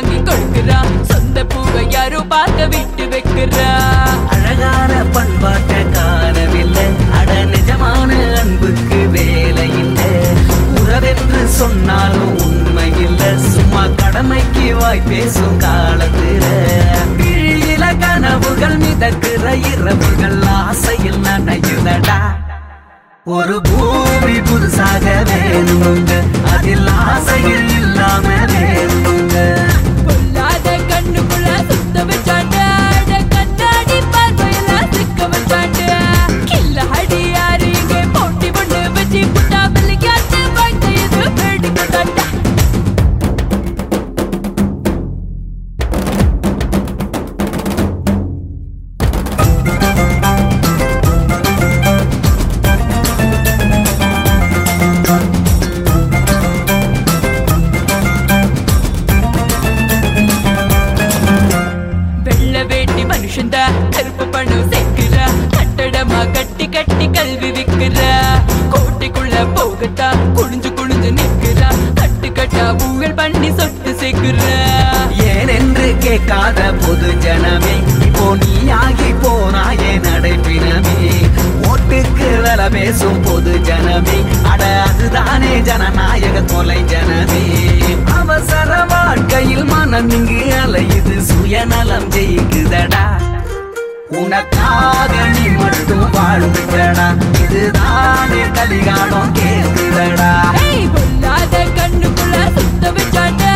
வாங்கி கொடுக்குறா சொந்த பூவை யாரோ பார்க்க விட்டு வைக்கிறா அழகான பண்பாட்டை காணவில்லை அட நிஜமான அன்புக்கு வேலை இல்லை உறவென்று சொன்னாலும் உண்மை இல்லை சும்மா கடமைக்கு வாய் பேசும் காலத்துல விழியில கனவுகள் மிதக்கிற இரவுகள் ஆசையில் நனையுதடா ஒரு பூமி புதுசாக வேணுங்க அதில் ஆசைகள் இல்லாம வேணுங்க பொல்லாத கண்ணுக்குள்ள சுத்த வச்சாண்ட அட கண்ணாடி பார்வையில சிக்க வச்சாண்ட கில்ல அடி யாரு இங்கே போட்டி பொண்ணு வச்சு புட்டா விளையாட்டு வாழ்க்கை இது வேடி கொண்டாண்டா வெள்ள வேட்டி மனுஷன்தா கருப்பு பணம் சேர்க்கிறா கட்டடமா கட்டி கட்டி கல்வி விக்கிறா கோட்டைக்குள்ள போகத்தா குனிஞ்சு குனிஞ்சு நிக்கிறா கட்டு கட்டா ஊழல் பண்ணி சொத்து சேர்க்கிறா ஏனென்று கேட்காத பொது ஜனமே இப்போ நீயாகி போனாயே நடைப்பினமே ஓட்டுக்கு வேல பேசும் பொது ஜனமே அட அதுதானே ஜனநாயக கொலை ஜனமே அவசர வாழ்க்கையில் மனம் இங்கு அலையுது சுயநலம் ஜெயிக்குதடா உனக்காக நீ மட்டும் வாழ்ந்துடா இதுதானே கலிகாலம் கேட்குதடா ஏய், பொல்லாத கண்ணுக்குள்ள சுத்த வச்சாண்ட